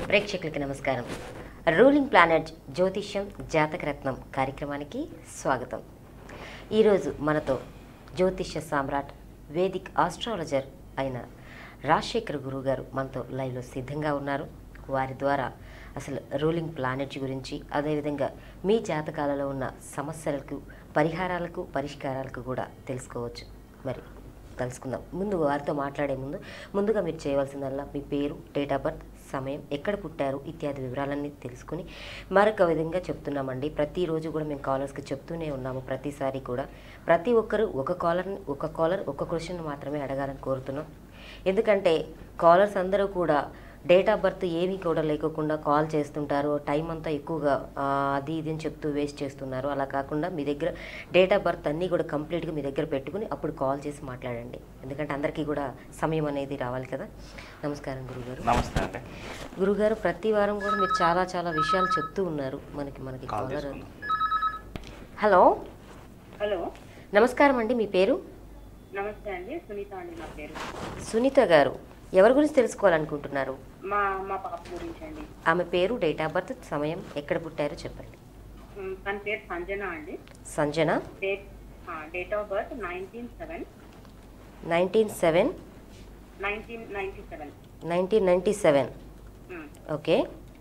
ప్రేక్షకులకి నమస్కారం ruling planet జ్యోతిష్యం జాతకరత్నం కార్యక్రమానికి స్వాగతం ఈరోజు మనతో జ్యోతిష్య సామ్రాట్ వేదిక్ ఆస్ట్రాలజర్ అయిన రాజశేఖర్ గురువు గారు మనతో లైవ్లో సిద్ధంగా ఉన్నారు వారి ద్వారా అసలు రూలింగ్ ప్లానెట్ గురించి అదేవిధంగా మీ జాతకాలలో ఉన్న సమస్యలకు పరిహారాలకు పరిష్కారాలకు కూడా తెలుసుకోవచ్చు మరి తెలుసుకుందాం ముందు వారితో మాట్లాడే ముందు ముందుగా మీరు చేయవలసిందల్లా మీ పేరు డేట్ ఆఫ్ బర్త్ సమయం ఎక్కడ పుట్టారు ఇత్యాది వివరాలన్నీ తెలుసుకుని మరొక విధంగా చెప్తున్నామండి ప్రతిరోజు కూడా మేము కాలర్స్కి చెప్తూనే ఉన్నాము ప్రతిసారి కూడా ప్రతి ఒక్కరు ఒక కాలర్ని ఒక కాలర్ ఒక క్వశ్చన్ మాత్రమే అడగాలని కోరుతున్నాం ఎందుకంటే కాలర్స్ అందరూ కూడా డేట్ ఆఫ్ బర్త్ ఏమీ కూడా లేకోకుండా కాల్ చేస్తుంటారు టైం అంతా ఎక్కువగా ఆ, అది ఇది అని చెప్తూ వేస్ట్ చేస్తున్నారు అలా కాకుండా మీ దగ్గర డేట్ ఆఫ్ బర్త్ అన్నీ కూడా కంప్లీట్గా మీ దగ్గర పెట్టుకుని అప్పుడు కాల్ చేసి మాట్లాడండి ఎందుకంటే అందరికీ కూడా సమయం అనేది రావాలి కదా నమస్కారం గురుగారు నమస్తే అండి గురుగారు ప్రతి వారం కూడా మీరు చాలా చాలా విషయాలు చెప్తూ ఉన్నారు మనకి మనకి కాల్ కాలర్ తీసుకుందాం. హలో హలో నమస్కారం అండి మీ పేరు నమస్తే అండి సునీత అండి నా పేరు సునీత గారు ఎవరి గురించి తెలుసుకోవాలనుకుంటున్నారు మా మా పాప గురించి అండి ఆమె పేరు డేట్ ఆఫ్ బర్త్ సమయం ఎక్కడ పుట్టారో చెప్పండి ఉమ్, తన పేరు సంజన అండి Sanjana date date of birth nineteen seven nineteen seven nineteen ninety seven nineteen ninety seven okay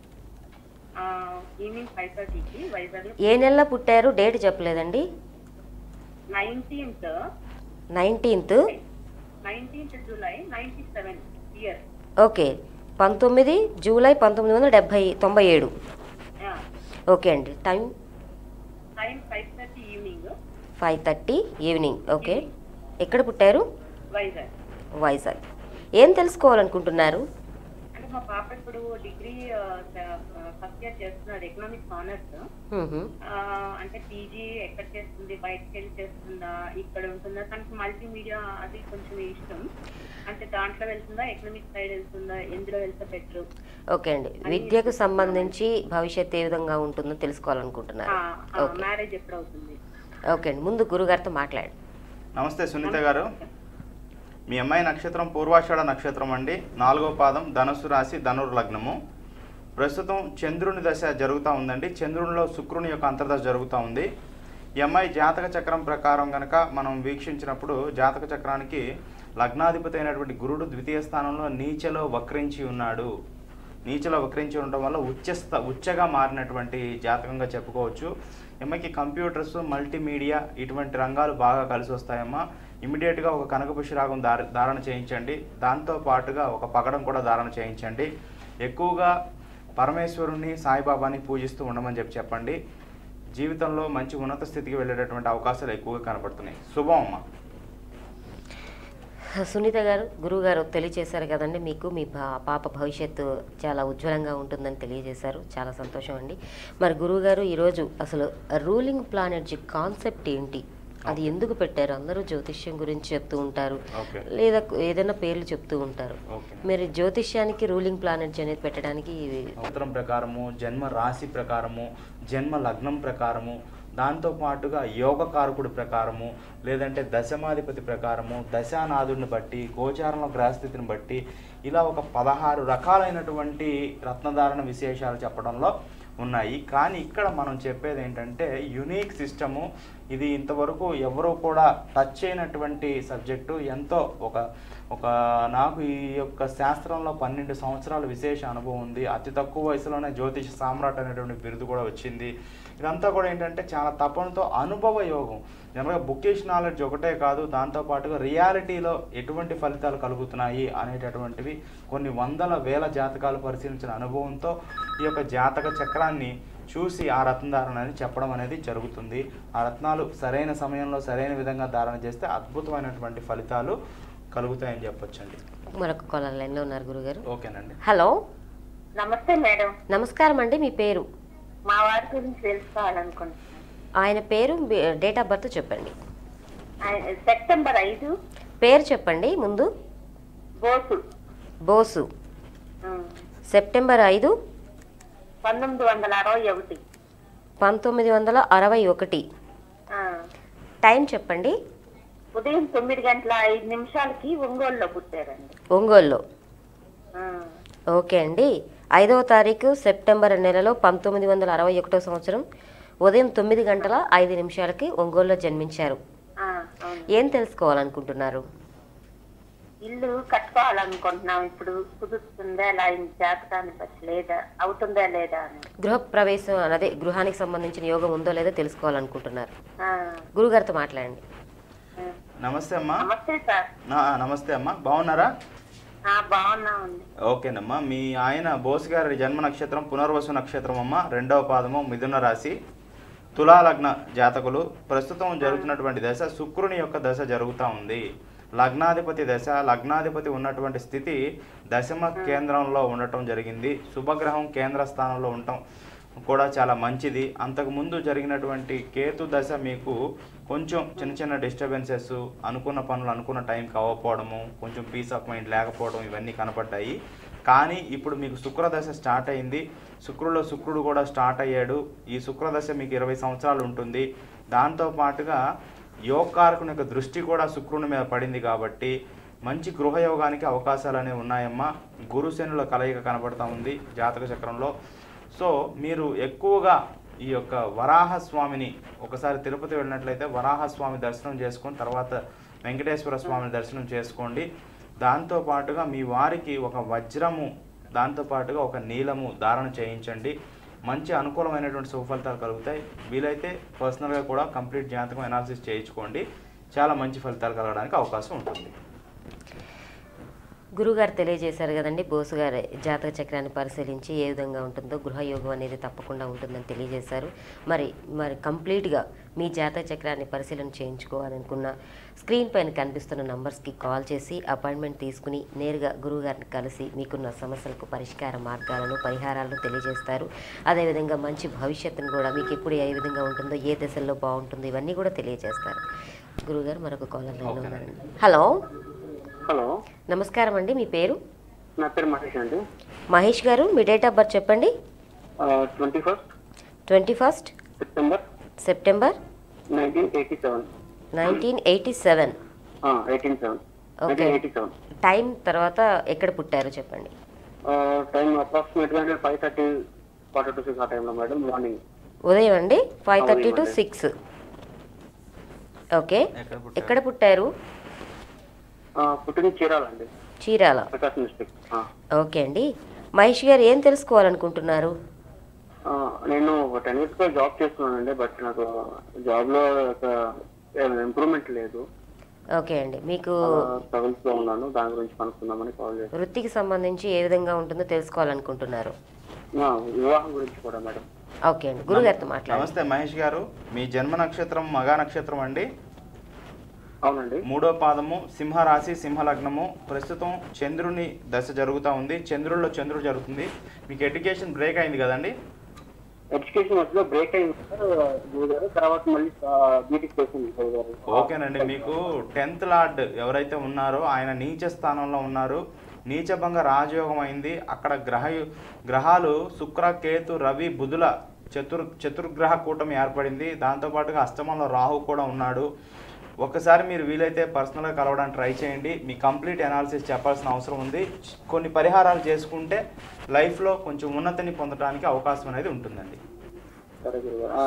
evening five థర్టీకి వైజాగ్లో ఏ నెలలో పుట్టారు డేట్ చెప్పలేదండి nineteenth nineteenth nineteenth July ninety seven year okay పంతొమ్మిది జూలై పంతొమ్మిది వందల డెబ్భై తొంభై ఏడు ఓకే అండి time time five thirty evening five thirty evening okay ఎక్కడ పుట్టారు వైజాగ్ వైజాగ్ ఏం తెలుసుకోవాలనుకుంటున్నారు అంటే మా పాప ఇప్పుడు డిగ్రీ ఫస్ట్ ఇయర్ చేస్తున్నారు ఎకనామిక్స్ ఆనర్స్ మ్మ్హ. ఆ, అంటే పీజీ ఎక్కడ చేస్తుంది బయటకు వెళ్ళి చేస్తుందా ఇక్కడ ఉంటుందా తనకి మల్టీమీడియా అది కొంచెం ఇష్టం అంటే దాంట్లో వెళ్తుందా ఎకనామిక్ సైడ్ వెళ్తుందా ఎందులో వెళ్తే బెటర్ ఓకే అండి విద్యకు సంబంధించి భవిష్యత్తు ఏ విధంగా ఉంటుందో తెలుసుకోవాలనుకుంటున్నారు ఓకే మ్యారేజ్ ఎప్పుడు అవుతుంది ఓకే అండి ముందు గురుగారితో మాట్లాడండి నమస్తే సునీత గారు మీ అమ్మాయి నక్షత్రం పూర్వాషాఢ నక్షత్రం అండి నాలుగో పాదం ధనుసు రాశి ధనుర్ లగ్నము ప్రస్తుతం చంద్రుని దశ జరుగుతూ ఉందండి చంద్రునిలో శుక్రుని యొక్క అంతర్దశ జరుగుతూ ఉంది ఈ అమ్మాయి జాతక చక్రం ప్రకారం కనుక మనం వీక్షించినప్పుడు జాతక చక్రానికి లగ్నాధిపతి అయినటువంటి గురుడు ద్వితీయ స్థానంలో నీచలో వక్రించి ఉన్నాడు నీచలో వక్రించి ఉండడం వల్ల ఉచ్చస్థ ఉచ్చగా మారినటువంటి జాతకంగా చెప్పుకోవచ్చు ఎమ్మకి కంప్యూటర్స్ మల్టీమీడియా ఇటువంటి రంగాలు బాగా కలిసి వస్తాయమ్మా ఇమీడియట్గా ఒక కనకపుష్య రాగం దార ధారణ చేయించండి దాంతో పాటుగా ఒక పగడం కూడా ధారణ చేయించండి ఎక్కువగా పరమేశ్వరుని సాయిబాబాని పూజిస్తూ ఉండమని చెప్పి చెప్పండి జీవితంలో మంచి ఉన్నత స్థితికి వెళ్ళేటటువంటి అవకాశాలు ఎక్కువగా కనపడుతున్నాయి శుభం అమ్మా సునీత గారు గురువు గారు తెలియజేశారు కదండి మీకు మీ పా- పాప భవిష్యత్తు చాలా ఉజ్వలంగా ఉంటుందని తెలియజేశారు చాలా సంతోషం అండి మరి గురువు గారు ఈరోజు అసలు రూలింగ్ ప్లానెట్ కాన్సెప్ట్ ఏంటి అది ఎందుకు పెట్టారు అందరూ జ్యోతిష్యం గురించి చెప్తూ ఉంటారు ఓకే లేదా ఏదైనా పేర్లు చెప్తూ ఉంటారు ఓకే మీరు జ్యోతిష్యానికి రూలింగ్ ప్లానెట్ అనేది పెట్టడానికి నక్షత్రం ప్రకారము జన్మ రాశి ప్రకారము జన్మ లగ్నం ప్రకారము దాంతో పాటుగా యోగకారకుడి ప్రకారము లేదంటే దశమాధిపతి ప్రకారము దశానాథుడిని బట్టి గోచారంలో గ్రహస్థితిని బట్టి ఇలా ఒక పదహారు రకాలైనటువంటి రత్నధారణ విశేషాలు చెప్పడంలో ఉన్నాయి కానీ ఇక్కడ మనం చెప్పేది ఏంటంటే యునీక్ సిస్టము ఇది ఇంతవరకు ఎవరు కూడా టచ్ చేయనటువంటి సబ్జెక్టు ఎంతో ఒక ఒక నాకు ఈ యొక్క శాస్త్రంలో పన్నెండు సంవత్సరాల విశేష అనుభవం ఉంది అతి తక్కువ వయసులోనే జ్యోతిష సామ్రాట్ అనేటువంటి బిరుదు కూడా వచ్చింది ఇదంతా కూడా ఏంటంటే చాలా తపనతో అనుభవ యోగం జనరల్గా బుకిష్ నాలెడ్జ్ ఒకటే కాదు దాంతోపాటుగా రియాలిటీలో ఎటువంటి ఫలితాలు కలుగుతున్నాయి అనేటటువంటివి కొన్ని వందల వేల జాతకాలు పరిశీలించిన అనుభవంతో ఈ యొక్క జాతక చక్రాన్ని చూసి ఆ రత్నధారణ అని చెప్పడం అనేది జరుగుతుంది ఆ రత్నాలు సరైన సమయంలో సరైన విధంగా ధారణ చేస్తే అద్భుతమైనటువంటి ఫలితాలు కలుగుతాయని చెప్పొచ్చండి మరొక కాలర్ లైన్లో ఉన్నారు గురుగారు ఓకేనండి హలో నమస్తే మేడం నమస్కారం అండి మీ పేరు మా వారి గురించి తెలుసుకోవాలనుకుంటున్నాను ఆయన పేరు డేట్ ఆఫ్ బర్త్ చెప్పండి ఆయన సెప్టెంబర్ ఐదు పేరు చెప్పండి ముందు బోసు బోసు ఉమ్, సెప్టెంబర్ ఐదు పంతొమ్మిది వందల అరవై ఒకటి పంతొమ్మిది వందల అరవై ఒకటి ఆ, టైం చెప్పండి ఉదయం తొమ్మిది గంటల ఐదు నిమిషాలకి ఒంగోలులో పుట్టారండి ఒంగోలులో ఆ, ఓకే అండి ఐదవ తారీఖు సెప్టెంబర్ నెలలో పంతొమ్మిది వందల అరవై ఒకటో సంవత్సరం ఉదయం తొమ్మిది గంటల ఐదు నిమిషాలకి ఒంగోలులో జన్మించారు ఆ, అవును ఏం తెలుసుకోవాలనుకుంటున్నారు ఇల్లు కట్టుకోవాలనుకుంటున్నాం ఇప్పుడు కుదురుతుందా లైన్ జాతకాన్ని బట్టి లేదా అవుతుందా లేదా అని గృహ ప్రవేశం అదే గృహానికి సంబంధించిన యోగం ఉందో లేదో తెలుసుకోవాలనుకుంటున్నారు ఆ, గురుగారితో మాట్లాడండి ఆ. నమస్తే అమ్మా నమస్తే సార్ నా- నమస్తే అమ్మా బాగున్నారా ఆ, బాగున్నామండి ఓకేనమ్మా మీ ఆయన బోస్ గారి జన్మ నక్షత్రం పునర్వసు నక్షత్రం అమ్మ రెండవ పాదము మిథున రాశి తులా లగ్న జాతకులు ప్రస్తుతం జరుగుతున్నటువంటి దశ శుక్రుని యొక్క దశ జరుగుతూ ఉంది లగ్నాధిపతి దశ లగ్నాధిపతి ఉన్నటువంటి స్థితి దశమ కేంద్రంలో ఉండటం జరిగింది శుభగ్రహం కేంద్ర స్థానంలో ఉండటం కూడా చాలా మంచిది అంతకుముందు జరిగినటువంటి కేతు దశ మీకు కొంచెం చిన్న చిన్న డిస్టర్బెన్సెస్ అనుకున్న పనులు అనుకున్న టైంకి అవ్వకపోవడము కొంచెం పీస్ ఆఫ్ మైండ్ లేకపోవడం ఇవన్నీ కనపడ్డాయి కానీ ఇప్పుడు మీకు శుక్రదశ స్టార్ట్ అయింది శుక్రులో శుక్రుడు కూడా స్టార్ట్ అయ్యాడు ఈ శుక్రదశ మీకు ఇరవై సంవత్సరాలు ఉంటుంది దాంతో పాటుగా యోగకారకుని యొక్క దృష్టి కూడా శుక్రుని మీద పడింది కాబట్టి మంచి గృహయోగానికి అవకాశాలు అనేవి ఉన్నాయమ్మా గురుశనుల కలయిక కనబడతా ఉంది జాతక చక్రంలో సో మీరు ఎక్కువగా ఈ యొక్క వరాహస్వామిని ఒకసారి తిరుపతి వెళ్ళినట్లయితే వరాహస్వామి దర్శనం చేసుకొని తర్వాత వెంకటేశ్వర స్వామిని దర్శనం చేసుకోండి దాంతో పాటుగా మీ వారికి ఒక వజ్రము దాంతో పాటుగా ఒక నీలము ధారణ చేయించండి మంచి అనుకూలమైనటువంటి సుఫలితాలు కలుగుతాయి వీలైతే పర్సనల్గా కూడా కంప్లీట్ జాతకం అనాలిసిస్ చేయించుకోండి చాలా మంచి ఫలితాలు కలగడానికి అవకాశం ఉంటుంది గురుగారు తెలియజేశారు కదండి బోసు గారి జాతక చక్రాన్ని పరిశీలించి ఏ విధంగా ఉంటుందో గృహయోగం అనేది తప్పకుండా ఉంటుందని తెలియజేశారు మరి మరి కంప్లీట్గా మీ జాతక చక్రాన్ని పరిశీలన చేయించుకోవాలనుకున్న స్క్రీన్ పైన కనిపిస్తున్న నంబర్స్కి కాల్ చేసి అపాయింట్మెంట్ తీసుకుని నేరుగా గురువుగారిని కలిసి మీకున్న సమస్యలకు పరిష్కార మార్గాలను పరిహారాలను తెలియజేస్తారు అదేవిధంగా మంచి భవిష్యత్తును కూడా మీకు ఎప్పుడు ఏ విధంగా ఉంటుందో ఏ దశల్లో బాగుంటుందో ఇవన్నీ కూడా తెలియజేస్తారు గురువుగారు మరొక కాలర్ లైన్లో ఉన్నారండి హలో హలో నమస్కారం అండి మీ పేరు నా పేరు మహేష్ అండి మహేష్ గారు మీ డేట్ ఆఫ్ బర్త్ చెప్పండి twenty first twenty first September September nineteen eighty seven nineteen eighty seven eighteen seven Okay. Nineteen eighty seven time తర్వాత ఎక్కడ పుట్టారో చెప్పండి టైం అప్రాక్సిమేట్గా అంటే five thirty forty to six ఆ టైంలో మేడం మార్నింగ్ ఉదయం అండి ఫైవ్ థర్టీ టు అవునండి. సిక్స్ ఓకే ఎక్కడ పుట్టారు? ఎక్కడ పుట్టారు పుట్టిన చీరాలండి చీరాల ప్రకాశం డిస్ట్రిక్ట్ ఓకే అండి మహేష్ గారు ఏం తెలుసుకోవాలనుకుంటున్నారు నేను టెన్ ఇయర్స్ గా జాబ్ చేస్తున్నానండి బట్ నాకు జాబ్ లో ఒక ఇంప్రూవ్మెంట్ లేదు ఓకే అండి మీకు స్ట్రగుల్స్ లో ఉన్నాను దాని గురించి కనుక్కుందామని కాల్ చేశాను వృత్తికి సంబంధించి ఏ విధంగా ఉంటుందో తెలుసుకోవాలనుకుంటున్నారు ఆ, వివాహం గురించి కూడా మేడం ఓకే అండి గురుగారితో మాట్లాడండి నమస్తే మహేష్ గారు మీ జన్మ నక్షత్రం మగా నక్షత్రం అండి అవునండి మూడో పాదము సింహరాశి సింహలగ్నము ప్రస్తుతం చంద్రుని దశ జరుగుతూ ఉంది చంద్రుల్లో చంద్రుడు జరుగుతుంది మీకు ఎడ్యుకేషన్ బ్రేక్ అయింది కదండి ఎడ్యుకేషన్ మధ్యలో బ్రేక్ అయింది సార్, గురువు గారు తర్వాత మళ్ళీ బీటెక్ చేసింది గురువు గారు ఓకేనండి మీకు టెన్త్ లార్డ్ ఎవరైతే ఉన్నారో ఆయన నీచ స్థానంలో ఉన్నారు నీచభంగ రాజయోగం అయింది అక్కడ గ్రహ గ్రహాలు శుక్ర కేతు రవి బుధుల చతుర్ చతుర్గ్రహ కూటమి ఏర్పడింది దాంతోపాటుగా అష్టమంలో రాహు కూడా ఉన్నాడు ఒక్కసారి మీరు వీలైతే పర్సనల్గా కలవడానికి ట్రై చేయండి మీ కంప్లీట్ అనాలిసిస్ చెప్పాల్సిన అవసరం ఉంది కొన్ని పరిహారాలు చేసుకుంటే లైఫ్లో కొంచెం ఉన్నతిని పొందడానికి అవకాశం అనేది ఉంటుందండి సరే గురువు గారు. ఆ,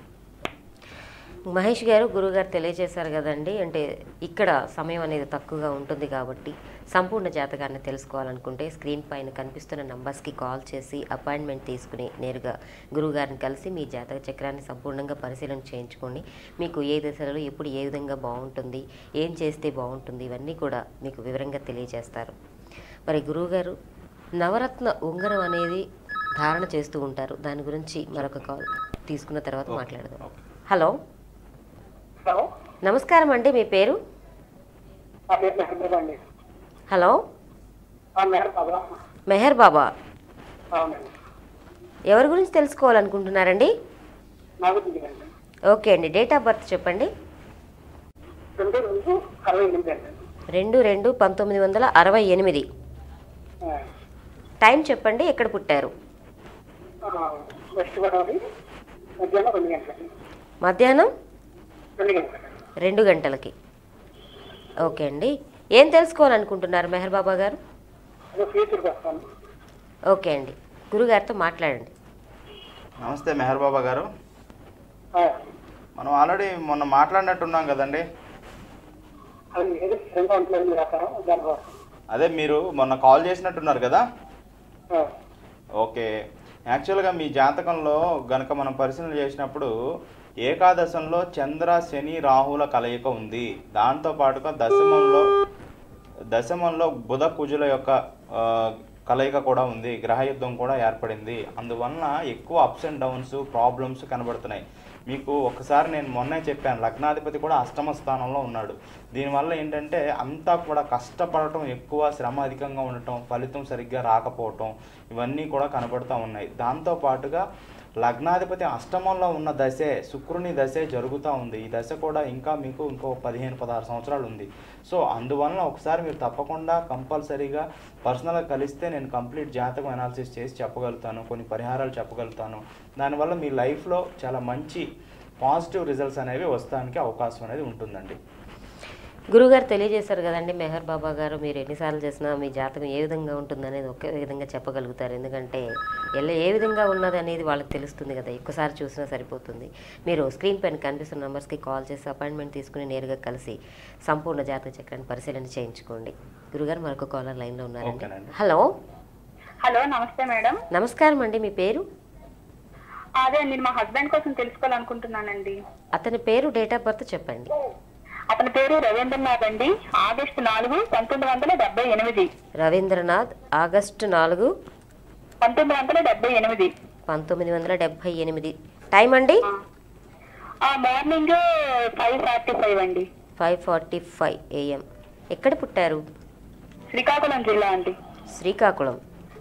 మహేష్ గారు గురుగారు తెలియజేశారు కదండి అంటే ఇక్కడ సమయం అనేది తక్కువగా ఉంటుంది కాబట్టి సంపూర్ణ జాతకాన్ని తెలుసుకోవాలనుకుంటే స్క్రీన్ పైన కనిపిస్తున్న నంబర్స్కి కాల్ చేసి అపాయింట్మెంట్ తీసుకుని నేరుగా గురువుగారిని కలిసి మీ జాతక చక్రాన్ని సంపూర్ణంగా పరిశీలన చేయించుకోండి మీకు ఏ దశలో ఎప్పుడు ఏ విధంగా బాగుంటుంది ఏం చేస్తే బాగుంటుంది ఇవన్నీ కూడా మీకు వివరంగా తెలియజేస్తారు మరి గురువుగారు నవరత్న ఉంగరం అనేది ధారణ చేస్తూ ఉంటారు దాని గురించి మరొక కాల్ తీసుకున్న తర్వాత మాట్లాడదాం హలో హలో నమస్కారం అండి మీ పేరు నా పేరు మెహబూబ్ అండి హలో ఆ, మెహర్ బాబా మెహర్ బాబా అవునండి ఎవరి గురించి తెలుసుకోవాలనుకుంటున్నారండి నాకు దిగండి ఓకే అండి డేట్ ఆఫ్ బర్త్ చెప్పండి రెండు రెండు అరవై ఎనిమిది అండి రెండు రెండు పంతొమ్మిది వందల అరవై ఎనిమిది ఆ, టైం చెప్పండి ఎక్కడ పుట్టారు ఆ, వెస్ట్ గోదావరి మధ్యాహ్నం రెండు గంటలకి మధ్యాహ్నం రెండు గంటలకి రెండు గంటలకి ఓకే అండి ఏం తెలుసుకోవాలనుకుంటున్నారు మెహర్ బాబా గారు అదే ఫ్యూచర్కి వస్తాను ఓకే అండి గురుగారితో మాట్లాడండి నమస్తే మెహర్ బాబా గారు మనం ఆల్రెడీ మొన్న మాట్లాడినట్టున్నాం కదండి అది ఏదో విధంగా ఉంటున్నారు మీరు అక్కడ దానికోసం అదే మీరు మొన్న కాల్ చేసినట్టున్నారు కదా ఓకే యాక్చువల్గా మీ జాతకంలో గనక మనం పరిశీలన చేసినప్పుడు ఏకాదశంలో చంద్ర శని రాహుల కలయిక ఉంది దాంతో పాటుగా దశమంలో దశమంలో బుధ కుజుల యొక్క ఆ, కలయిక కూడా ఉంది గ్రహయుద్ధం కూడా ఏర్పడింది అందువలన ఎక్కువ అప్స్ అండ్ డౌన్స్ ప్రాబ్లమ్స్ కనబడుతున్నాయి మీకు ఒకసారి నేను మొన్నే చెప్పాను లగ్నాధిపతి కూడా అష్టమ స్థానంలో ఉన్నాడు దీనివల్ల ఏంటంటే అంతా కూడా కష్టపడటం ఎక్కువ శ్రమ అధికంగా ఉండటం ఫలితం సరిగ్గా రాకపోవటం ఇవన్నీ కూడా కనబడుతూ ఉన్నాయి దాంతో పాటుగా లగ్నాధిపతి అష్టమంలో ఉన్న దశే శుక్రుని దశే జరుగుతూ ఉంది ఈ దశ కూడా ఇంకా మీకు ఇంకో పదిహేను పదహారు సంవత్సరాలు ఉంది సో అందువలన ఒకసారి మీరు తప్పకుండా కంపల్సరీగా పర్సనల్గా కలిస్తే నేను కంప్లీట్ జాతకం అనాలిసిస్ చేసి చెప్పగలుగుతాను కొన్ని పరిహారాలు చెప్పగలుగుతాను దానివల్ల మీ లైఫ్లో చాలా మంచి పాజిటివ్ రిజల్ట్స్ అనేవి వస్తానికి అవకాశం అనేది ఉంటుందండి గురుగారు తెలియజేశారు కదండి మెహర్ బాబా గారు మీరు ఎన్నిసార్లు చేసినా మీ జాతకం ఏ విధంగా ఉంటుందనేది ఒకే విధంగా చెప్పగలుగుతారు ఎందుకంటే ఎలా ఏ విధంగా ఉన్నది అనేది వాళ్ళకి తెలుస్తుంది కదా ఒక్కసారి చూసినా సరిపోతుంది మీరు స్క్రీన్ పైన కనిపిస్తున్న నెంబర్స్కి కాల్ చేసి అపాయింట్మెంట్ తీసుకుని నేరుగా కలిసి సంపూర్ణ జాతక చక్రాన్ని పరిశీలన చేయించుకోండి గురుగారు మరొక కాలర్ లైన్లో ఉన్నారండి ఓకేనండి. హలో హలో నమస్తే మేడం నమస్కారం అండి మీ పేరు అదే నేను మా హస్బెండ్ కోసం తెలుసుకోవాలనుకుంటున్నానండి అతని పేరు డేట్ ఆఫ్ బర్త్ చెప్పండి అతని పేరు రవీంద్రనాథ్ అండి ఆగస్టు నాలుగు పంతొమ్మిది వందల డెబ్బై ఎనిమిది రవీంద్రనాథ్ ఆగస్టు నాలుగు పంతొమ్మిది వందల డెబ్బై ఎనిమిది పంతొమ్మిది వందల డెబ్భై ఎనిమిది టైం అండి ఆ మార్నింగ్ ఫైవ్ ఫార్టీ ఫైవ్ అండి ఫైవ్ ఫార్టీ ఫైవ్ ఏఎం ఎక్కడ పుట్టారు శ్రీకాకుళం జిల్లా అండి శ్రీకాకుళం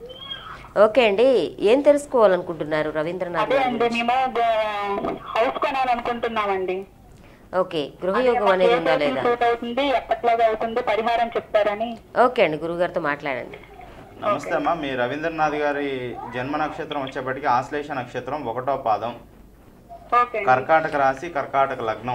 ఓకే అండి ఏం తెలుసుకోవాలనుకుంటున్నారు రవీంద్రనాథ్ అదే గారి అండి గురించి? మేము గో- హౌస్ కొనాలనుకుంటున్నామండి ఓకే గృహయోగం అనేది ఉందా లేదా సూట్ అవుతుంది ఎప్పట్లాగా అవుతుంది పరిహారం చెప్తారని ఓకే అండి గురుగారితో మాట్లాడండి నమస్తే అమ్మా మీ రవీంద్రనాథ్ గారి జన్మ నక్షత్రం వచ్చేప్పటికి ఆశ్లేష నక్షత్రం ఒకటో పాదం ఓకే అండి కర్కాటక రాశి కర్కాటక లగ్నం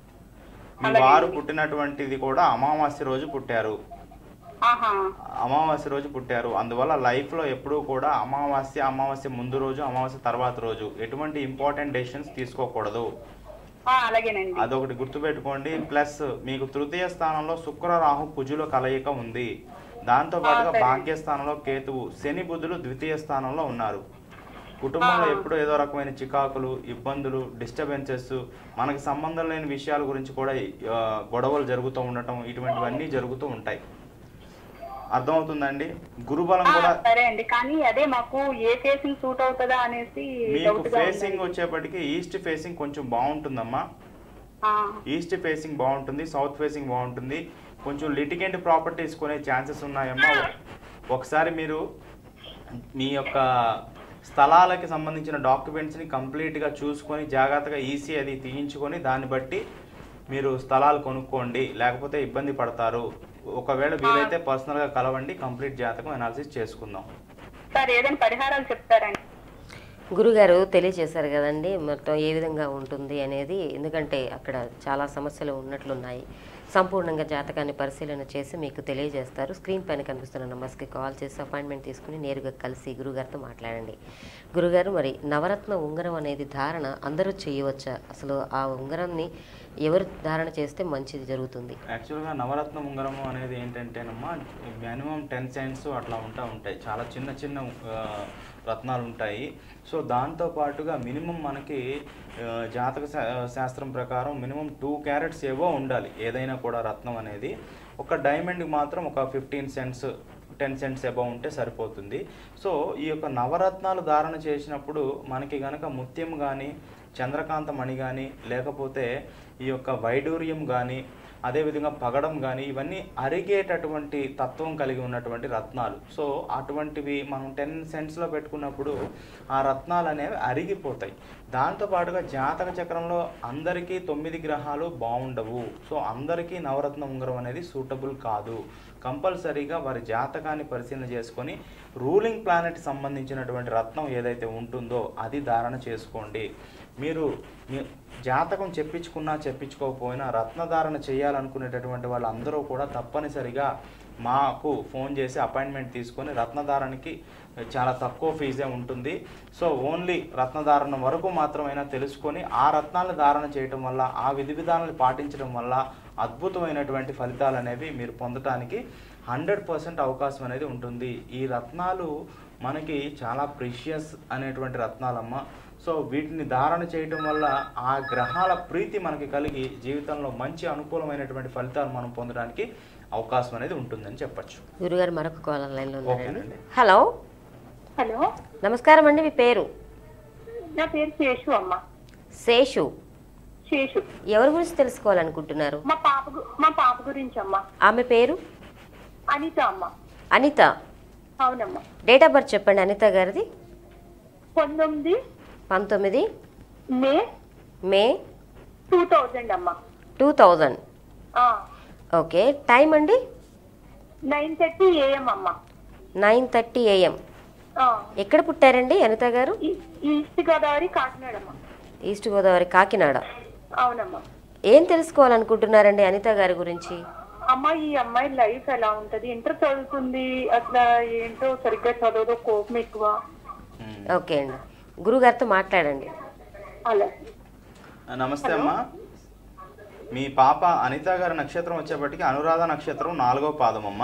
మీ వారు పుట్టినటువంటిది కూడా అమావాస్య రోజు పుట్టారు ఆహా అమావాస్య రోజు పుట్టారు అందువల్ల లైఫ్లో ఎప్పుడూ కూడా అమావాస్య అమావాస్య ముందు రోజు అమావాస్య తర్వాత రోజు ఎటువంటి ఇంపార్టెంట్ డెసిషన్స్ తీసుకోకూడదు ఆ, అలాగేనండి అదొకటి గుర్తుపెట్టుకోండి ప్లస్ మీకు తృతీయ స్థానంలో శుక్ర రాహు కుజుల కలయిక ఉంది దాంతో పాటుగా సరే. భాగ్యస్థానంలో కేతువు శని బుధులు ద్వితీయ స్థానంలో ఉన్నారు కుటుంబంలో ఆ. ఎప్పుడూ ఏదో రకమైన చికాకులు ఇబ్బందులు డిస్టర్బెన్సెస్ మనకి సంబంధం లేని విషయాల గురించి కూడా ఆ, గొడవలు జరుగుతూ ఉండటం ఇటువంటివన్నీ జరుగుతూ ఉంటాయి అర్థమవుతుందండి గురుబలం ఆ, కూడా సరే అండి కానీ అదే మాకు ఏ ఫేసింగ్ సూట్ అవుతుందా అనేసి మీకు డౌట్ గా ఫేసింగ్ ఉందండి. వచ్చేప్పటికి ఈస్ట్ ఫేసింగ్ కొంచెం బాగుంటుందమ్మా ఆ, ఈస్ట్ ఫేసింగ్ బాగుంటుంది సౌత్ ఫేసింగ్ బాగుంటుంది కొంచెం లిటిగెంట్ ప్రాపర్టీస్ కొనే ఛాన్సెస్ ఉన్నాయమ్మా ఒకసారి మీరు మీ యొక్క స్థలాలకి సంబంధించిన డాక్యుమెంట్స్ని కంప్లీట్గా చూసుకొని జాగ్రత్తగా ఈసీ అది తీయించుకొని దాన్ని బట్టి మీరు స్థలాలు కొనుక్కోండి లేకపోతే ఇబ్బంది పడతారు ఒకవేళ వీలైతే పర్సనల్గా కలవండి కంప్లీట్ జాతకం అనాలిసిస్ చేసుకుందాం సార్ ఏదైనా పరిహారాలు చెప్తారండి గురుగారు తెలియజేశారు కదండి మొత్తం ఏ విధంగా ఉంటుంది అనేది ఎందుకంటే అక్కడ చాలా సమస్యలు ఉన్నట్లున్నాయి సంపూర్ణంగా జాతకాన్ని పరిశీలన చేసి మీకు తెలియజేస్తారు స్క్రీన్ పైన కనిపిస్తున్న నెంబర్స్కి కాల్ చేసి అపాయింట్మెంట్ తీసుకుని నేరుగా కలిసి గురుగారితో మాట్లాడండి గురుగారు మరి నవరత్న ఉంగరం అనేది ధారణ అందరూ చేయవచ్చా అసలు ఆ ఉంగరాన్ని ఎవరు ధారణ చేస్తే మంచిది జరుగుతుంది యాక్చువల్గా నవరత్న ఉంగరము అనేది ఏంటంటేనమ్మా మినిమం టెన్ సెంట్స్ అట్లా ఉంటా ఉంటాయి చాలా చిన్న చిన్న ఆ, రత్నాలు ఉంటాయి సో దాంతో పాటుగా మినిమం మనకి ఆ, జాతక శా- శాస్త్రం ప్రకారం మినిమం టూ క్యారెట్స్ ఏవో ఉండాలి ఏదైనా కూడా రత్నం అనేది ఒక డైమండ్కి మాత్రం ఒక fifteen cents ten cents above ఉంటే సరిపోతుంది సో ఈ యొక్క నవరత్నాలు ధారణ చేసినప్పుడు మనకి గనక ముత్యం కానీ చంద్రకాంత మణి కానీ లేకపోతే ఈ యొక్క వైడూర్యం కానీ అదేవిధంగా పగడం కానీ ఇవన్నీ అరిగేటటువంటి తత్వం కలిగి ఉన్నటువంటి రత్నాలు సో అటువంటివి మనం టెన్ సెంట్స్లో పెట్టుకున్నప్పుడు ఆ రత్నాలు అనేవి అరిగిపోతాయి దాంతోపాటుగా జాతక చక్రంలో అందరికీ తొమ్మిది గ్రహాలు బాగుండవు సో అందరికీ నవరత్న ఉంగరం అనేది సూటబుల్ కాదు కంపల్సరీగా వారి జాతకాన్ని పరిశీలన చేసుకొని రూలింగ్ ప్లానెట్ సంబంధించినటువంటి రత్నం ఏదైతే ఉంటుందో అది ధారణ చేసుకోండి మీరు మీ జాతకం చెప్పించుకున్నా చెప్పించుకోకపోయినా రత్నధారణ చేయాలనుకునేటటువంటి వాళ్ళందరూ కూడా తప్పనిసరిగా మాకు ఫోన్ చేసి అపాయింట్మెంట్ తీసుకొని రత్నధారణకి చాలా తక్కువ ఫీజే ఉంటుంది సో ఓన్లీ రత్నధారణ వరకు మాత్రమైనా తెలుసుకొని ఆ రత్నాలను ధారణ చేయటం వల్ల ఆ విధి విధానాలు పాటించడం వల్ల అద్భుతమైనటువంటి ఫలితాలు అనేవి మీరు పొందటానికి హండ్రెడ్ పర్సెంట్ అవకాశం అనేది ఉంటుంది ఈ రత్నాలు మనకి చాలా ప్రిషియస్ అనేటువంటి రత్నాలమ్మ సో వీటిని ధారణ చేయటం వల్ల ఆ గ్రహాల ప్రీతి మనకి కలిగి జీవితంలో మంచి అనుకూలమైనటువంటి ఫలితాలు మనం పొందడానికి అవకాశం అనేది ఉంటుందని చెప్పచ్చు గురుగారు మరొక కాలర్ లైన్లో ఉన్నారండి ఓకేనండి. హలో హలో నమస్కారం అండి మీ పేరు నా పేరు శేషు అమ్మ శేషు శేషు ఎవరి గురించి తెలుసుకోవాలనుకుంటున్నారు మా పాప గు- మా పాప గురించి అమ్మ ఆమె పేరు అనిత అమ్మ అనిత అవునమ్మా డేట్ ఆఫ్ బర్త్ చెప్పండి అనిత గారిది పంతొమ్మిది పంతొమ్మిది మే మే టూ థౌజండ్ అమ్మ టూ థౌజండ్ ఓకే టైం అండి నైన్ థర్టీ ఏఎం అమ్మ నైన్ థర్టీ ఏఎం ఆ, ఎక్కడ పుట్టారండి అనిత గారు ఈ- ఈస్ట్ గోదావరి కాకినాడ అమ్మ ఈస్ట్ గోదావరి కాకినాడ అవునమ్మా ఏం తెలుసుకోవాలనుకుంటున్నారండి అనిత గారి గురించి అమ్మ ఈ అమ్మాయి లైఫ్ ఎలా ఉంటది ఇంటర్ చదువుతుంది అట్లా ఏంటో సరిగ్గా చదవదు కోపం ఎక్కువ మ్మ్. ఓకే అండి గురుగారితో మాట్లాడండి అలా నమస్తే అమ్మా మీ పాప అనిత గారి నక్షత్రం వచ్చేప్పటికి అనురాధ నక్షత్రం నాలుగో పాదం అమ్మ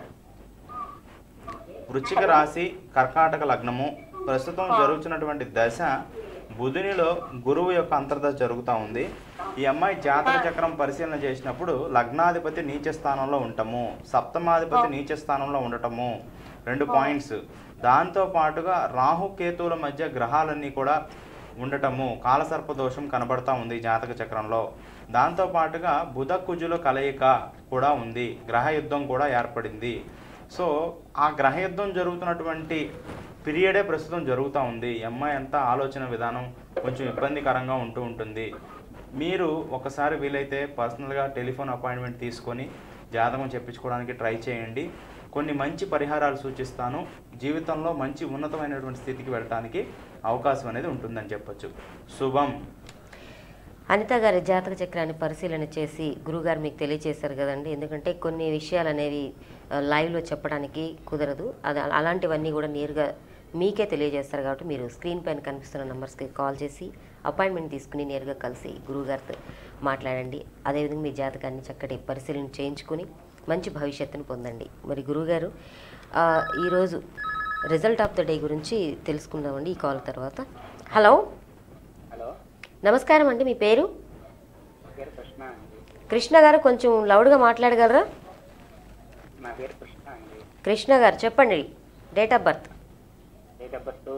వృశ్చిక రాశి కర్కాటక లగ్నము ప్రస్తుతం జరుగుతున్నటువంటి దశ బుధునిలో గురువు యొక్క అంతర్దశ జరుగుతూ ఉంది ఈ అమ్మాయి జాతక చక్రం పరిశీలన చేసినప్పుడు లగ్నాధిపతి నీచ స్థానంలో ఉండటము సప్తమాధిపతి నీచ స్థానంలో ఉండటము రెండు పాయింట్స్ దాంతో పాటుగా రాహుకేతువుల మధ్య గ్రహాలన్నీ కూడా ఉండటము కాలసర్ప దోషం కనబడతా ఉంది జాతక చక్రంలో దాంతో పాటుగా బుధ కుజుల కలయిక కూడా ఉంది గ్రహ యుద్ధం కూడా ఏర్పడింది సో ఆ గ్రహ యుద్ధం జరుగుతున్నటువంటి పీరియడే ప్రస్తుతం జరుగుతూ ఉంది ఈ అమ్మాయి అంతా ఆలోచన విధానం కొంచెం ఇబ్బందికరంగా ఉంటూ ఉంటుంది మీరు ఒకసారి వీలైతే పర్సనల్గా టెలిఫోన్ అపాయింట్మెంట్ తీసుకొని జాతకం చెప్పించుకోవడానికి ట్రై చేయండి కొన్ని మంచి పరిహారాలు సూచిస్తాను జీవితంలో మంచి ఉన్నతమైనటువంటి స్థితికి వెళ్ళటానికి అవకాశం అనేది ఉంటుందని చెప్పొచ్చు శుభం అనిత గారి జాతక చక్రాన్ని పరిశీలన చేసి గురుగారు మీకు తెలియజేశారు కదండి ఎందుకంటే కొన్ని విషయాలు అనేవి ఆ, లైవ్లో చెప్పడానికి కుదరదు అది అలాంటివన్నీ కూడా నేరుగా మీకే తెలియజేస్తారు కాబట్టి మీరు స్క్రీన్ పైన కనిపిస్తున్న నెంబర్స్కి కాల్ చేసి అపాయింట్మెంట్ తీసుకుని నేరుగా కలిసి గురువుగారితో మాట్లాడండి అదేవిధంగా మీ జాతకాన్ని చక్కటి పరిశీలన చేయించుకుని మంచి భవిష్యత్తును పొందండి మరి గురువుగారు ఆ, ఈరోజు రిజల్ట్ ఆఫ్ ద డే గురించి తెలుసుకుందామండి ఈ కాల్ తర్వాత హలో హలో నమస్కారం అండి మీ పేరు నా పేరు కృష్ణ అండి కృష్ణ గారు కొంచెం లౌడ్గా మాట్లాడగలరా నా పేరు కృష్ణ అండి కృష్ణ గారు చెప్పండి date of birth date of birth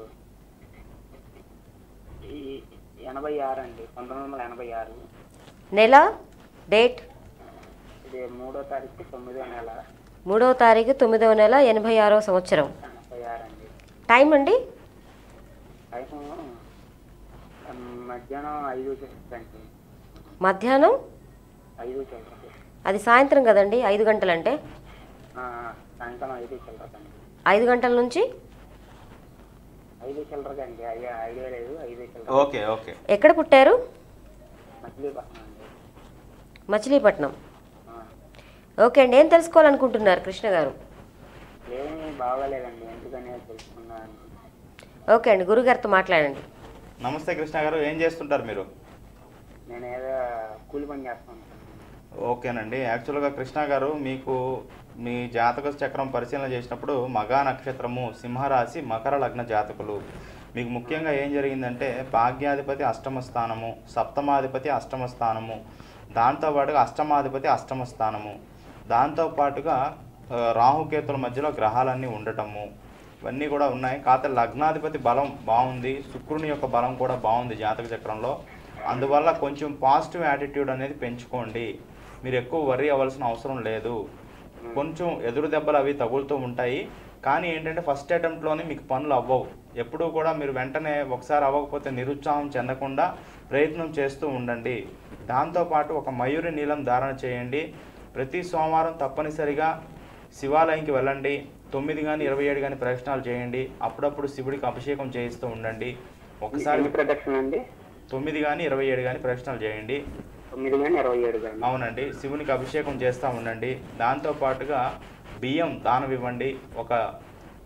ఈ ఎనభై ఆరు అండి పంతొమ్మిది వందల ఎనభై ఆరు నెల డేట్ ఇది మూడో తారీఖు తొమ్మిదో నెల మూడవ తారీఖు తొమ్మిదవ నెల ఎనభై ఆరో సంవత్సరం ఎనభై ఆరు అండి టైం అండి టైము ఉమ్, మధ్యాహ్నం ఐదు అండి మధ్యాహ్నం ఐదు చిల్లర అది సాయంత్రం కదండి ఐదు గంటలంటే ఆ, సాయంకాలం ఐదు చిల్లరకండి ఐదు గంటల నుంచి ఐదు చిల్లరకండి అయ్యా ఐదే లేదు ఐదు చిల్లర ఓకే ఓకే ఎక్కడ పుట్టారు మచిలీపట్నం అండి మచిలీపట్నం ఆ, ఓకే అండి ఏం తెలుసుకోవాలనుకుంటున్నారు కృష్ణ గారు ఏమీ బాగాలేదండి ఎందుకనే తెలుసుకున్నాను ఓకే అండి గురుగారితో మాట్లాడండి నమస్తే కృష్ణ గారు ఏం చేస్తుంటారు మీరు నేను ఏదో కూలి పని చేస్తాను ఓకేనండి యాక్చువల్గా కృష్ణ గారు మీకు మీ జాతక చక్రం పరిశీలన చేసినప్పుడు మగా నక్షత్రము సింహరాశి మకర లగ్న జాతకులు మీకు ముఖ్యంగా ఏం జరిగిందంటే భాగ్యాధిపతి అష్టమ స్థానము సప్తమాధిపతి అష్టమ స్థానము దాంతోపాటుగా అష్టమాధిపతి అష్టమ స్థానము దాంతోపాటుగా ఆ, రాహుకేతుల మధ్యలో గ్రహాలన్నీ ఉండటము ఇవన్నీ కూడా ఉన్నాయి కాకపోతే లగ్నాధిపతి బలం బాగుంది శుక్రుని యొక్క బలం కూడా బాగుంది జాతక చక్రంలో అందువల్ల కొంచెం పాజిటివ్ యాటిట్యూడ్ అనేది పెంచుకోండి మీరు ఎక్కువ వరి అవ్వాల్సిన అవసరం లేదు కొంచెం ఎదురు దెబ్బలు అవి తగులుతూ ఉంటాయి కానీ ఏంటంటే ఫస్ట్ అటెంప్ట్లోనే మీకు పనులు అవ్వవు ఎప్పుడూ కూడా మీరు వెంటనే ఒకసారి అవ్వకపోతే నిరుత్సాహం చెందకుండా ప్రయత్నం చేస్తూ ఉండండి దాంతోపాటు ఒక మయూరి నీలం ధారణ చేయండి ప్రతి సోమవారం తప్పనిసరిగా శివాలయంకి వెళ్ళండి తొమ్మిది కానీ ఇరవై ఏడు కానీ ప్రదక్షిణాలు చేయండి అప్పుడప్పుడు శివుడికి అభిషేకం చేయిస్తూ ఉండండి ఒకసారి ఎన్ని ప్రదక్షిణ అండి తొమ్మిది కానీ ఇరవై ఏడు కానీ ప్రదక్షిణాలు చేయండి తొమ్మిది కానీ ఇరవై ఏడు కానీ అవునండి శివునికి అభిషేకం చేస్తూ ఉండండి దాంతో పాటుగా బియ్యం దానం ఇవ్వండి ఒక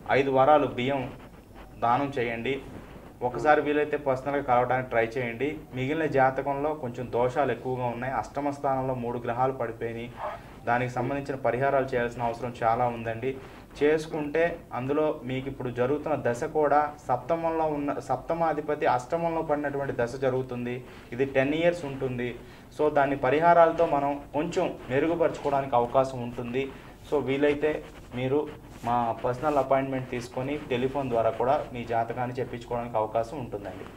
ఐదు వారాలు బియ్యం దానం చేయండి ఒకసారి వీలైతే పర్సనల్గా కలవడానికి ట్రై చేయండి మిగిలిన జాతకంలో కొంచెం దోషాలు ఎక్కువగా ఉన్నాయి అష్టమ స్థానంలో మూడు గ్రహాలు పడిపోయినాయి దానికి సంబంధించిన పరిహారాలు చేయాల్సిన అవసరం చాలా ఉందండి చేసుకుంటే అందులో మీకు ఇప్పుడు జరుగుతున్న దశ కూడా సప్తమంలో ఉన్న సప్తమాధిపతి అష్టమంలో పడినటువంటి దశ జరుగుతుంది ఇది టెన్ ఇయర్స్ ఉంటుంది సో దాన్ని పరిహారాలతో మనం కొంచెం మెరుగుపరచుకోవడానికి అవకాశం ఉంటుంది సో వీలైతే మీరు మా పర్సనల్ అపాయింట్మెంట్ తీసుకొని టెలిఫోన్ ద్వారా కూడా మీ జాతకాన్ని చెప్పించుకోవడానికి అవకాశం ఉంటుందండి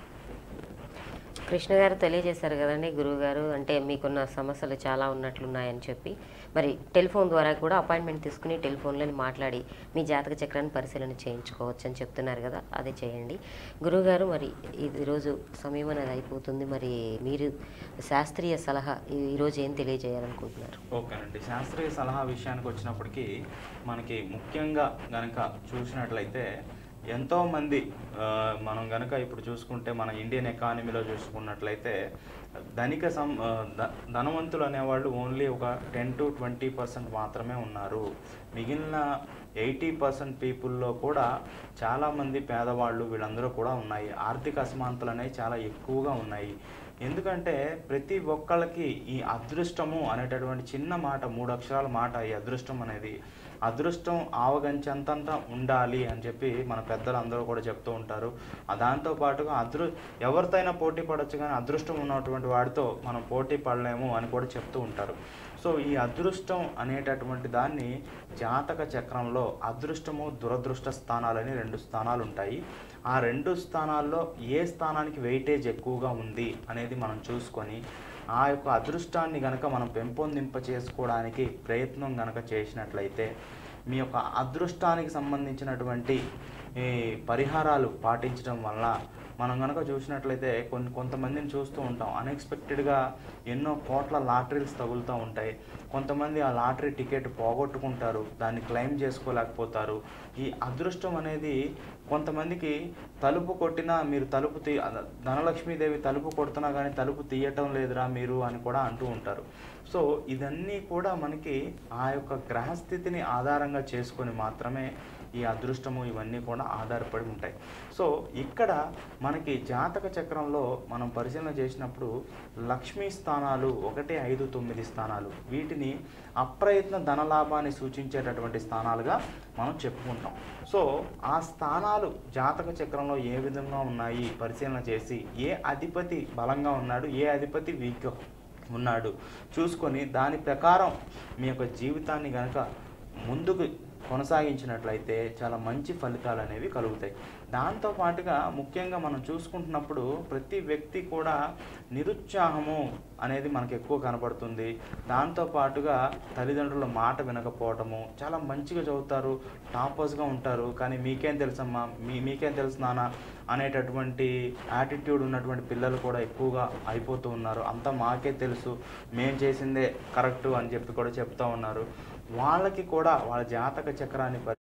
కృష్ణ గారు తెలియజేశారు కదండి గురువు గారు అంటే మీకున్న సమస్యలు చాలా ఉన్నట్లున్నాయని చెప్పి మరి టెలిఫోన్ ద్వారా కూడా అపాయింట్మెంట్ తీసుకుని టెలిఫోన్లో మాట్లాడి మీ జాతక చక్రాన్ని పరిశీలన చేయించుకోవచ్చు అని చెప్తున్నారు కదా అదే చేయండి గురువు గారు మరి ఇది రోజు సమయం అనేది అయిపోతుంది మరి మీరు శాస్త్రీయ సలహా ఈ- ఈరోజు ఏం తెలియజేయాలనుకుంటున్నారు ఓకేనండి శాస్త్రీయ సలహా విషయానికి వచ్చినప్పటికీ మనకి ముఖ్యంగా గనక చూసినట్లయితే ఎంతోమంది ఆ, మనం గనక ఇప్పుడు చూసుకుంటే మన ఇండియన్ ఎకానమీలో చూసుకున్నట్లయితే ధనిక సం ఆ, ధ- ధనవంతులు అనేవాళ్ళు ఓన్లీ ఒక టెన్ టు ట్వంటీ పర్సెంట్ మాత్రమే ఉన్నారు మిగిలిన ఎయిటీ పర్సెంట్ పీపుల్లో కూడా చాలామంది పేదవాళ్ళు వీళ్ళందరూ కూడా ఉన్నాయి ఆర్థిక అసమానతలు అనేవి చాలా ఎక్కువగా ఉన్నాయి ఎందుకంటే ప్రతి ఒక్కళ్ళకి ఈ అదృష్టము అనేటటువంటి చిన్న మాట మూడు అక్షరాల మాట ఈ అదృష్టం అనేది అదృష్టం ఆవగంచంతంత ఉండాలి అని చెప్పి మన పెద్దలు అందరూ కూడా చెప్తూ ఉంటారు ఆ దాంతో పాటుగా అదృ ఎవరితోనైనా పోటీ పడవచ్చు కానీ అదృష్టం ఉన్నటువంటి వాడితో మనం పోటీ పడలేము అని కూడా చెప్తూ ఉంటారు సో ఈ అదృష్టం అనేటటువంటి దాన్ని జాతక చక్రంలో అదృష్టము దురదృష్ట స్థానాలని రెండు స్థానాలు ఉంటాయి ఆ రెండు స్థానాల్లో ఏ స్థానానికి వెయిటేజ్ ఎక్కువగా ఉంది అనేది మనం చూసుకొని ఆ యొక్క అదృష్టాన్ని గనక మనం పెంపొందింప చేసుకోవడానికి ప్రయత్నం గనక చేసినట్లయితే మీ యొక్క అదృష్టానికి సంబంధించినటువంటి ఈ పరిహారాలు పాటించడం వల్ల మనం కనుక చూసినట్లయితే కొన్ని కొంతమందిని చూస్తూ ఉంటాం అన్ఎక్స్పెక్టెడ్గా ఎన్నో కోట్ల లాటరీస్ తగులుతూ ఉంటాయి కొంతమంది ఆ లాటరీ టికెట్ పోగొట్టుకుంటారు దాన్ని క్లెయిమ్ చేసుకోలేకపోతారు ఈ అదృష్టం అనేది కొంతమందికి తలుపు కొట్టినా మీరు తలుపు తీ ధనలక్ష్మీదేవి తలుపు కొడుతున్నా కానీ తలుపు తీయటం లేదురా మీరు అని కూడా అంటూ ఉంటారు సో ఇదన్నీ కూడా మనకి ఆ యొక్క గ్రహస్థితిని ఆధారంగా చేసుకొని మాత్రమే ఈ అదృష్టము ఇవన్నీ కూడా ఆధారపడి ఉంటాయి సో ఇక్కడ మనకి జాతక చక్రంలో మనం పరిశీలన చేసినప్పుడు లక్ష్మీ స్థానాలు ఒకటి ఐదు తొమ్మిది స్థానాలు వీటిని అప్రయత్న ధనలాభాన్ని సూచించేటటువంటి స్థానాలుగా మనం చెప్పుకుంటాం సో ఆ స్థానాలు జాతక చక్రంలో ఏ విధంగా ఉన్నాయి పరిశీలన చేసి ఏ అధిపతి బలంగా ఉన్నాడు ఏ అధిపతి వీక్ ఉన్నాడు చూసుకొని దాని ప్రకారం మీ యొక్క జీవితాన్ని కనుక ముందుకు కొనసాగించినట్లయితే చాలా మంచి ఫలితాలు అనేవి కలుగుతాయి దాంతో పాటుగా ముఖ్యంగా మనం చూసుకుంటున్నప్పుడు ప్రతి వ్యక్తి కూడా నిరుత్సాహము అనేది మనకు ఎక్కువ కనబడుతుంది దాంతో పాటుగా తల్లిదండ్రుల మాట వినకపోవటము చాలా మంచిగా చదువుతారు టాపర్స్గా ఉంటారు కానీ మీకేం తెలుసమ్మా మీ మీకేం తెలుసు నాన్న అనేటటువంటి యాటిట్యూడ్ ఉన్నటువంటి పిల్లలు కూడా ఎక్కువగా అయిపోతూ ఉన్నారు అంతా మాకే తెలుసు మేం చేసిందే కరెక్ట్ అని చెప్పి కూడా చెప్తా ఉన్నారు వాళ్ళకి కూడా వాళ్ళ జాతక చక్రాన్ని పరి-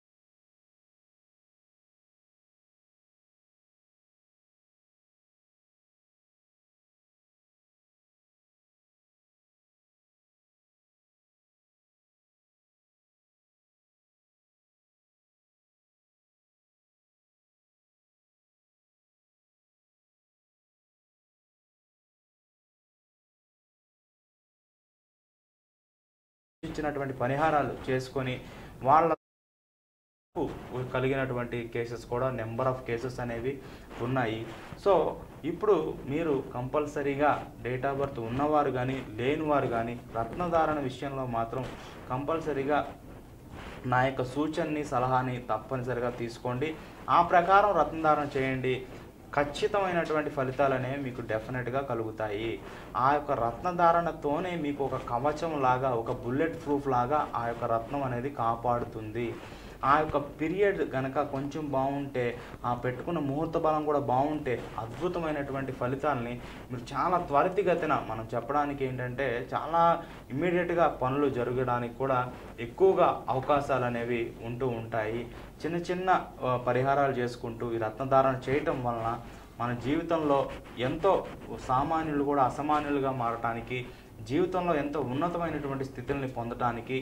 ఇచ్చినటువంటి పరిహారాలు చేసుకొని వాళ్ళ కలిగినటువంటి కేసెస్ కూడా నెంబర్ ఆఫ్ కేసెస్ అనేవి ఉన్నాయి సో ఇప్పుడు మీరు కంపల్సరీగా డేట్ ఆఫ్ బర్త్ ఉన్నవారు కానీ లేనివారు కానీ రత్నధారణ విషయంలో మాత్రం కంపల్సరీగా నా యొక్క సూచనని సలహాని తప్పనిసరిగా తీసుకోండి ఆ ప్రకారం రత్నధారణ చేయండి ఖచ్చితమైనటువంటి ఫలితాలు అనేవి మీకు డెఫినెట్గా కలుగుతాయి ఆ యొక్క రత్నధారణతోనే మీకు ఒక కవచం లాగా ఒక బుల్లెట్ ప్రూఫ్ లాగా ఆ యొక్క రత్నం అనేది కాపాడుతుంది ఆ యొక్క పీరియడ్ గనక కొంచెం బాగుంటే ఆ పెట్టుకున్న ముహూర్త బలం కూడా బాగుంటే అద్భుతమైనటువంటి ఫలితాలని మీరు చాలా త్వరితగతిన మనం చెప్పడానికి ఏంటంటే చాలా ఇమ్మీడియట్గా పనులు జరగడానికి కూడా ఎక్కువగా అవకాశాలు అనేవి ఉంటూ ఉంటాయి చిన్న చిన్న ఆ, పరిహారాలు చేసుకుంటూ ఈ రత్నధారణ చేయటం వలన మన జీవితంలో ఎంతో సామాన్యులు కూడా అసామాన్యులుగా మారటానికి జీవితంలో ఎంతో ఉన్నతమైనటువంటి స్థితుల్ని పొందటానికి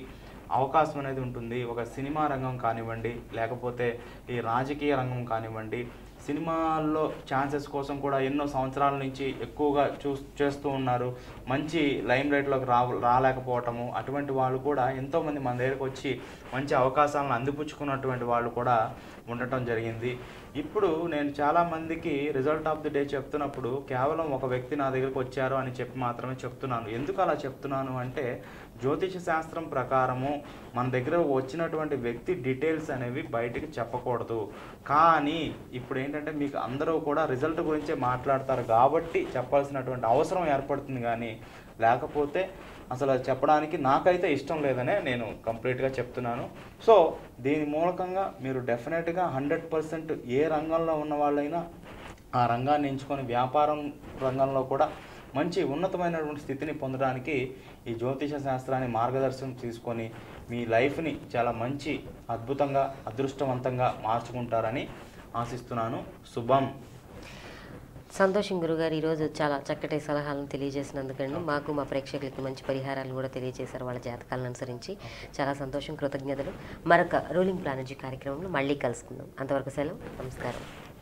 అవకాశం అనేది ఉంటుంది ఒక సినిమా రంగం కానివ్వండి లేకపోతే ఈ రాజకీయ రంగం కానివ్వండి సినిమాల్లో ఛాన్సెస్ కోసం కూడా ఎన్నో సంవత్సరాల నుంచి ఎక్కువగా చూ చేస్తూ ఉన్నారు మంచి లైమ్ లైట్లోకి రా రాలేకపోవటము అటువంటి వాళ్ళు కూడా ఎంతోమంది మన దగ్గరకు వచ్చి మంచి అవకాశాలను అందిపుచ్చుకున్నటువంటి వాళ్ళు కూడా ఉండటం జరిగింది ఇప్పుడు నేను చాలామందికి రిజల్ట్ ఆఫ్ ది డే చెప్తున్నప్పుడు కేవలం ఒక వ్యక్తి నా దగ్గరకు వచ్చారు అని చెప్పి మాత్రమే చెప్తున్నాను ఎందుకు అలా చెప్తున్నాను అంటే జ్యోతిష శాస్త్రం ప్రకారము మన దగ్గర వచ్చినటువంటి వ్యక్తి డీటెయిల్స్ అనేవి బయటికి చెప్పకూడదు కానీ ఇప్పుడు ఏంటంటే మీకు అందరూ కూడా రిజల్ట్ గురించే మాట్లాడతారు కాబట్టి చెప్పాల్సినటువంటి అవసరం ఏర్పడుతుంది కానీ లేకపోతే అసలు అది చెప్పడానికి నాకైతే ఇష్టం లేదనే నేను కంప్లీట్గా చెప్తున్నాను సో దీని మూలకంగా మీరు డెఫినెట్గా హండ్రెడ్ పర్సెంట్ ఏ రంగంలో ఉన్న వాళ్ళైనా ఆ రంగాన్ని ఎంచుకొని వ్యాపారం రంగంలో కూడా మంచి ఉన్నతమైనటువంటి స్థితిని పొందడానికి ఈ జ్యోతిష శాస్త్రాన్ని మార్గదర్శనం తీసుకొని మీ లైఫ్ని చాలా మంచి అద్భుతంగా అదృష్టవంతంగా మార్చుకుంటారని ఆశిస్తున్నాను శుభం సంతోషం గురుగారు ఈరోజు చాలా చక్కటి సలహాలను తెలియజేసినందుకండి మాకు మా ప్రేక్షకులకి మంచి పరిహారాలు కూడా తెలియజేశారు వాళ్ళ జాతకాలను అనుసరించి చాలా సంతోషం కృతజ్ఞతలు మరొక రూలింగ్ ప్లానర్జీ కార్యక్రమంలో మళ్ళీ కలుసుకుందాం అంతవరకు సెలవు నమస్కారం